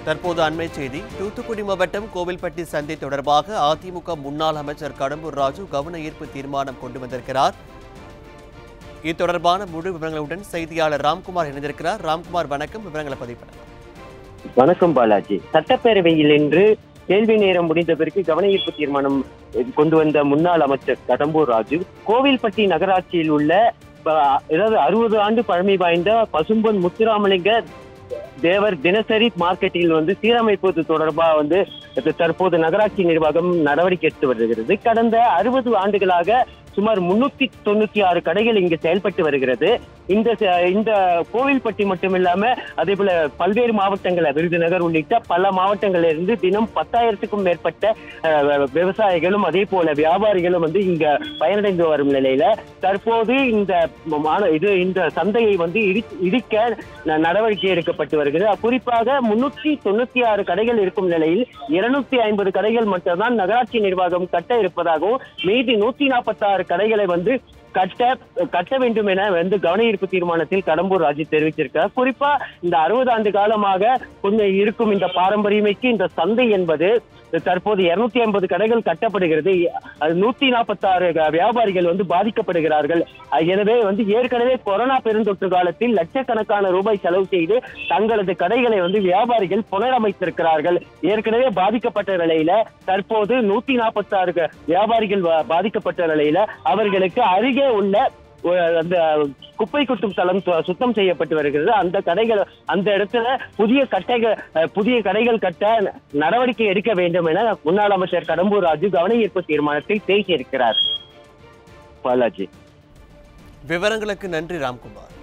தற்போது அண்மை செய்தி தூத்துக்குடி மாவட்டம் கோவில்பட்டி சந்தை தொடர்பாக அதிமுக முன்னாள் அமைச்சர் கடம்பூர் ராஜு கவன ஈர்ப்பு தீர்மானம் கொண்டு வந்திருக்கிறார் இது தொடர்பான முழு விவரங்களுடன் செய்தியாளர் ராம்குமார் இணைந்திருக்கிறார் ராம்குமார் வணக்கம் விவரங்களை பதிவு பண்ணுங்க வணக்கம் பாலாஜி சட்டப்பேரவையில் இன்று கேள்வி நேரம் முடிந்த பிறகு கவன ஈர்ப்பு தீர்மானம் கொண்டு வந்த முன்னாள் அமைச்சர் கடம்பூர் ராஜு கோவில்பட்டி நகராட்சியில் உள்ள ப- அதாவது அறுபது ஆண்டு பழமை வாய்ந்த பசும்பொன் முத்துராமலிங்க தேவர் தினசரி மார்க்கெட்டில் வந்து சீரமைப்பது தொடர்பாக வந்து இது தற்போது நகராட்சி நிர்வாகம் நடவடிக்கை எடுத்து வருகிறது கடந்த அறுபது ஆண்டுகளாக சுமார் முன்னூத்தி தொண்ணூத்தி ஆறு கடைகள் இங்கு செயல்பட்டு வருகிறது இந்த ச- இந்த கோவில்பட்டி மட்டுமில்லாம அதே போல பல்வேறு மாவட்டங்கள் விருதுநகர் உள்ளிட்ட பல மாவட்டங்களில் இருந்து தினம் பத்தாயிரத்துக்கும் மேற்பட்ட அஹ், விவசாயிகளும் அதே போல வியாபாரிகளும் வந்து இங்க பயனடைந்து வரும் நிலையில தற்போது இந்த மாந- இது இந்த சந்தையை வந்து இடி- இடிக்க ந- நடவடிக்கை எடுக்கப்பட்டு வருகிறது குறிப்பாக முன்னூத்தி தொண்ணூத்தி ஆறு கடைகள் இருக்கும் நிலையில் இருநூத்தி ஐம்பது கடைகள் மட்டும்தான் நகராட்சி நிர்வாகம் கட்ட இருப்பதாகவும் மீதி நூத்தி நாற்பத்தி ஆறு கடைகளை வந்து கட்ட கட்ட வேண்டும் என வந்து கவன ஈர்ப்பு தீர்மானத்தில் கடம்பூர் ராஜு தெரிவிச்சிருக்கார் குறிப்பா இந்த அறுபது ஆண்டு காலமாக கொஞ்சம் இருக்கும் இந்த பாரம்பரியமைக்கு இந்த சந்தை என்பது தற்போது இருநூத்தி ஐம்பது கடைகள் கட்டப்படுகிறது அது நூத்தி நாற்பத்தி ஆறு வியாபாரிகள் வந்து பாதிக்கப்படுகிறார்கள் அஹ் எனவே வந்து ஏற்கனவே கொரோனா பெருந்தொற்று காலத்தில் லட்சக்கணக்கான ரூபாய் செலவு செய்து தங்களது கடைகளை வந்து வியாபாரிகள் புனரமைத்திருக்கிறார்கள் ஏற்கனவே பாதிக்கப்பட்ட நிலையில தற்போது நூத்தி நாற்பத்தி ஆறு வியாபாரிகள் பா- பாதிக்கப்பட்ட நிலையில அவர்களுக்கு அருகே உள்ள ஒரு அந்த குப்பை கொட்டும் தளம் சு- சுத்தம் செய்யப்பட்டு வருகிறது அந்த கடைகள் அந்த இடத்துல புதிய கட்டைகள் அஹ், புதிய கடைகள் கட்ட நடவடிக்கை எடுக்க வேண்டும் என முன்னாள் அமைச்சர் கடம்பூர் ராஜு கவன ஈர்ப்பு தீர்மானத்தில் பேசியிருக்கிறார் பாலாஜி விவரங்களுக்கு நன்றி ராம்குமார்